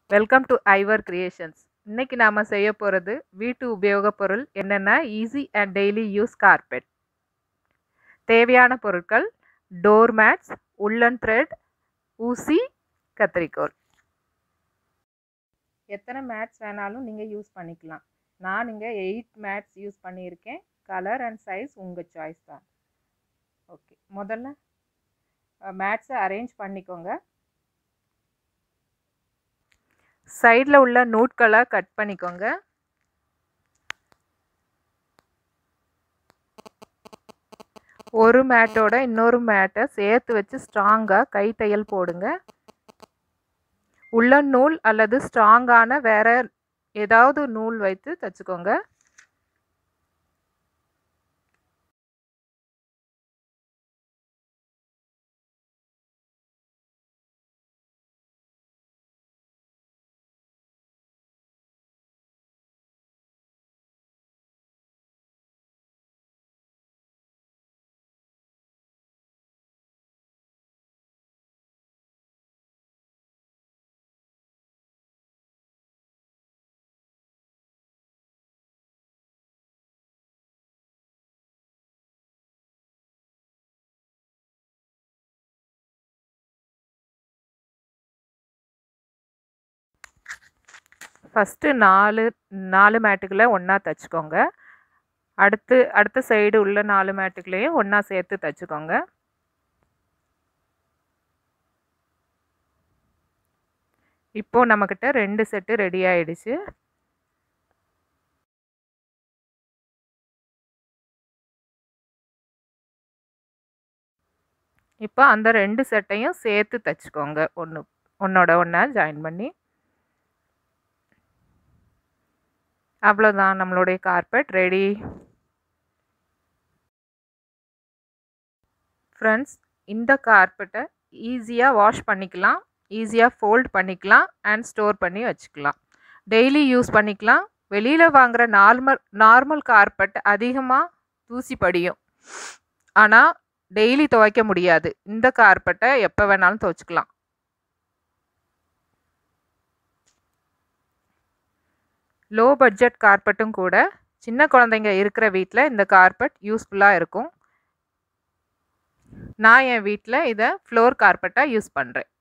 welcome to ஐவர் creations இன்னைக்கு நாம செய்ய போகிறது வீட்டு உபயோகப் பொருள் என்னென்னா easy and daily use carpet தேவையான பொருட்கள் டோர் மேட்ஸ் உள்ளன் த்ரெட் ஊசி கத்திரிக்கோல் எத்தனை மேட்ஸ் வேணாலும் நீங்கள் யூஸ் பண்ணிக்கலாம் நான் இங்கே எயிட் மேட்ஸ் யூஸ் பண்ணியிருக்கேன் கலர் அண்ட் சைஸ் உங்கள் சாய்ஸ் தான் ஓகே முதல்ல மேட்ஸை அரேஞ்ச் பண்ணிக்கோங்க சைடில் உள்ள நூட்களை கட் பண்ணிக்கோங்க ஒரு மேட்டோட இன்னொரு மேட்டை சேர்த்து வச்சு ஸ்ட்ராங்காக கை தையல் போடுங்க உள்ள நூல் அல்லது ஸ்ட்ராங்கான வேற ஏதாவது நூல் வைத்து தைச்சுக்கோங்க ஃபஸ்ட்டு நாலு நாலு மேட்டுகளை ஒன்றா தைச்சிக்கோங்க அடுத்து அடுத்த சைடு உள்ள நாலு மேட்டுகளையும் ஒன்றா சேர்த்து தைச்சிக்கோங்க இப்போ நம்மக்கிட்ட ரெண்டு செட்டு ரெடி ஆயிடுச்சு இப்போ அந்த ரெண்டு செட்டையும் சேர்த்து தைச்சிக்கோங்க ஒன்று ஒன்றோட ஒன்றா ஜாயின் பண்ணி அவ்வளோதான் நம்மளுடைய கார்பெட் ரெடி ஃப்ரெண்ட்ஸ் இந்த கார்பெட்டை ஈஸியாக வாஷ் பண்ணிக்கலாம் ஈஸியாக ஃபோல்ட் பண்ணிக்கலாம் அண்ட் ஸ்டோர் பண்ணி வச்சுக்கலாம் டெய்லி யூஸ் பண்ணிக்கலாம் வெளியில் வாங்குகிற நார்மல் நார்மல் கார்பெட் அதிகமாக தூசி படியும் ஆனால் டெய்லி துவைக்க முடியாது இந்த கார்பெட்டை எப்போ வேணாலும் துவைச்சிக்கலாம் லோ பட்ஜெட் கார்பெட்டும் கூட சின்ன குழந்தைங்க இருக்கிற வீட்டில் இந்த கார்பெட் யூஸ்ஃபுல்லாக இருக்கும் நான் என் வீட்டில் இதை ஃப்ளோர் கார்பெட்டாக யூஸ் பண்ணுறேன்